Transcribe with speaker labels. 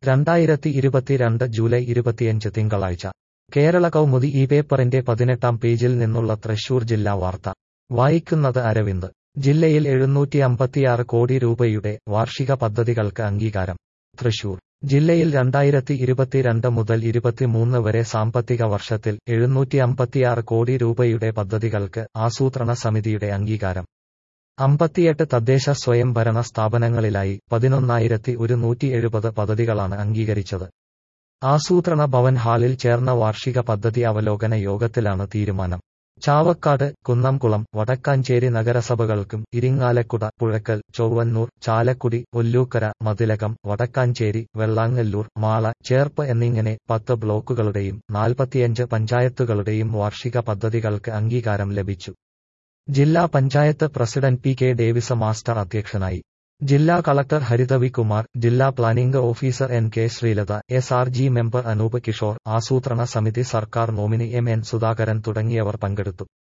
Speaker 1: രണ്ടായിരത്തി ഇരുപത്തിരണ്ട് ജൂലൈ ഇരുപത്തിയഞ്ച് തിങ്കളാഴ്ച കേരള കൗമുദി ഈ പേപ്പറിന്റെ പതിനെട്ടാം പേജിൽ നിന്നുള്ള തൃശൂർ ജില്ലാ വാർത്ത വായിക്കുന്നത് അരവിന്ദ് ജില്ലയിൽ എഴുന്നൂറ്റി അമ്പത്തിയാറ് കോടി രൂപയുടെ വാർഷിക പദ്ധതികൾക്ക് അംഗീകാരം തൃശൂർ ജില്ലയിൽ രണ്ടായിരത്തി ഇരുപത്തിരണ്ട് മുതൽ ഇരുപത്തിമൂന്ന് വരെ സാമ്പത്തിക വർഷത്തിൽ എഴുന്നൂറ്റി അമ്പത്തിയാറ് കോടി രൂപയുടെ പദ്ധതികൾക്ക് ആസൂത്രണ സമിതിയുടെ അംഗീകാരം അമ്പത്തിയെട്ട് തദ്ദേശ സ്വയംഭരണ സ്ഥാപനങ്ങളിലായി പതിനൊന്നായിരത്തി ഒരുന്നൂറ്റി എഴുപത് പദ്ധതികളാണ് അംഗീകരിച്ചത് ആസൂത്രണ ഭവൻ ഹാളിൽ ചേർന്ന വാർഷിക പദ്ധതി അവലോകന യോഗത്തിലാണ് തീരുമാനം ചാവക്കാട് കുന്നംകുളം വടക്കാഞ്ചേരി നഗരസഭകൾക്കും ഇരിങ്ങാലക്കുട പുഴക്കൽ ചൊവ്വന്നൂർ ചാലക്കുടി ഒല്ലൂക്കര മതിലകം വടക്കാഞ്ചേരി വെള്ളാങ്ങല്ലൂർ മാള ചേർപ്പ് എന്നിങ്ങനെ പത്ത് ബ്ലോക്കുകളുടെയും നാൽപ്പത്തിയഞ്ച് പഞ്ചായത്തുകളുടെയും വാർഷിക പദ്ധതികൾക്ക് അംഗീകാരം ലഭിച്ചു ജില്ലാ panchayat president P K Davis master അധ്യക്ഷനായി ജില്ലാ കളക്ടർ ഹരിതവി കുമാർ ജില്ലാ planning officer N K Sreelatha S R G member Anoop Kishore ആസൂത്രണ സമിതി സർക്കാർ നോമിനി എം എൻ സുധാകരൻ തുടങ്ങിയവർ പങ്കെടുത്തു